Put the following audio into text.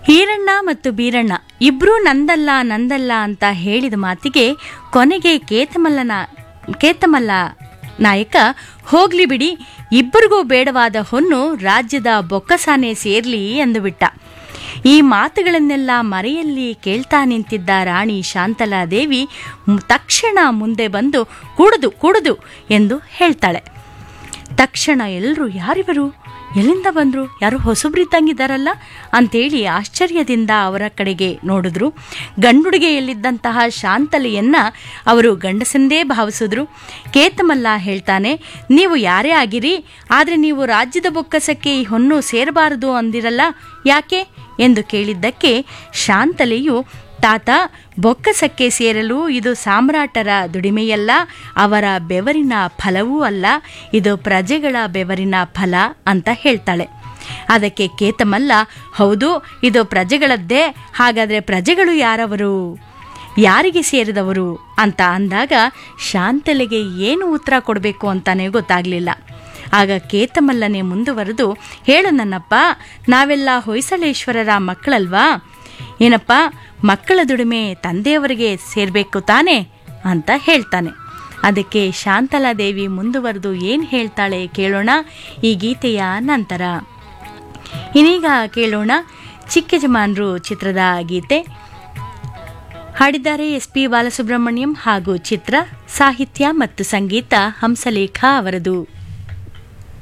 ಈರಣ್ಣ ಮತ್ತು ಬೀರಣ್ಣ ಇಬ್ರೂ ನಂದಲ್ಲ ನಂದಲ್ಲ ಅಂತ ಹೇಳಿದ ಮಾತಿಗೆ ಕೊನೆಗೆ ಕೇತಮಲ್ಲನ ಕೇತಮಲ್ಲ ನಾಯಕ ಹೋಗ್ಲಿ ಬಿಡಿ ಇಬ್ಬರಿಗೂ ಬೇಡವಾದ ಹೊನ್ನು ರಾಜ್ಯದ ಬೊಕ್ಕಸಾನೆ ಸೇರ್ಲಿ ಎಂದುಬಿಟ್ಟ ಈ ಮಾತುಗಳನ್ನೆಲ್ಲ ಮರೆಯಲ್ಲಿ ಕೇಳ್ತಾ ನಿಂತಿದ್ದ ರಾಣಿ ಶಾಂತಲಾದೇವಿ ಮ್- ತಕ್ಷಣ ಮುಂದೆ ಬಂದು ಕೂಡುದು ಕೂಡುದು ಎಂದು ಹೇಳ್ತಾಳೆ ತಕ್ಷಣ ಎಲ್ಲರೂ ಯಾರಿವರು ಎಲ್ಲಿಂದ ಬಂದರು ಯಾರು ಹೊಸಬ್ರಿದ್ದಂಗಿದ್ದಾರಲ್ಲ ಅಂತೇಳಿ ಆಶ್ಚರ್ಯದಿಂದ ಅವರ ಕಡೆಗೆ ನೋಡಿದ್ರು ಗಂಡುಡಿಗೆಯಲ್ಲಿದ್ದಂತಹ ಶಾಂತಲೆಯನ್ನ ಅವರು ಗಂಡಸೆಂದೇ ಭಾವಿಸಿದ್ರು ಕೇತಮಲ್ಲ ಹೇಳ್ತಾನೆ ನೀವು ಯಾರೇ ಆಗಿರಿ ಆದರೆ ನೀವು ರಾಜ್ಯದ ಬೊಕ್ಕಸಕ್ಕೆ ಈ ಹೊನ್ನು ಸೇರಬಾರದು ಅಂದಿರಲ್ಲ ಯಾಕೆ ಎಂದು ಕೇಳಿದ್ದಕ್ಕೆ ಶಾಂತಲೆಯು ತಾತ ಬೊಕ್ಕಸಕ್ಕೆ ಸೇರಲು ಇದು ಸಾಮ್ರಾಟರ ದುಡಿಮೆಯಲ್ಲ ಅವರ ಬೆವರಿನ ಫಲವೂ ಅಲ್ಲ ಇದು ಪ್ರಜೆಗಳ ಬೆವರಿನ ಫಲ ಅಂತ ಹೇಳ್ತಾಳೆ ಅದಕ್ಕೆ ಕೇತಮಲ್ಲ ಹೌದು ಇದು ಪ್ರಜೆಗಳದ್ದೇ ಹಾಗಾದರೆ ಪ್ರಜೆಗಳು ಯಾರವರು ಯಾರಿಗೆ ಸೇರಿದವರು ಅಂತ ಅಂದಾಗ ಶಾಂತಲೆಗೆ ಏನು ಉತ್ತರ ಕೊಡಬೇಕು ಅಂತಾನೆ ಗೊತ್ತಾಗಲಿಲ್ಲ ಆಗ ಕೇತಮಲ್ಲನೆ ಮುಂದುವರೆದು ಹೇಳು ನನ್ನಪ್ಪ ನಾವೆಲ್ಲ ಹೊಯ್ಸಳೇಶ್ವರರ ಮಕ್ಕಳಲ್ವಾ ಏನಪ್ಪ ಮಕ್ಕಳ ದುಡಿಮೆ ತಂದೆಯವರಿಗೆ ಸೇರಬೇಕು ತಾನೇ ಅಂತ ಹೇಳ್ತಾನೆ ಅದಕ್ಕೆ ಶಾಂತಲಾದೇವಿ ಮುಂದುವರೆದು ಏನು ಹೇಳ್ತಾಳೆ ಕೇಳೋಣ ಈ ಗೀತೆಯ ನಂತರ ಇನ್ನೀಗ ಕೇಳೋಣ ಚಿಕ್ಕ ಯಜಮಾನರು ಚಿತ್ರದ ಗೀತೆ ಹಾಡಿದ್ದಾರೆ ಎಸ್ ಪಿ ಬಾಲಸುಬ್ರಹ್ಮಣ್ಯಂ ಹಾಗೂ ಚಿತ್ರ ಸಾಹಿತ್ಯ ಮತ್ತು ಸಂಗೀತ ಹಂಸಲೇಖ ಅವರದು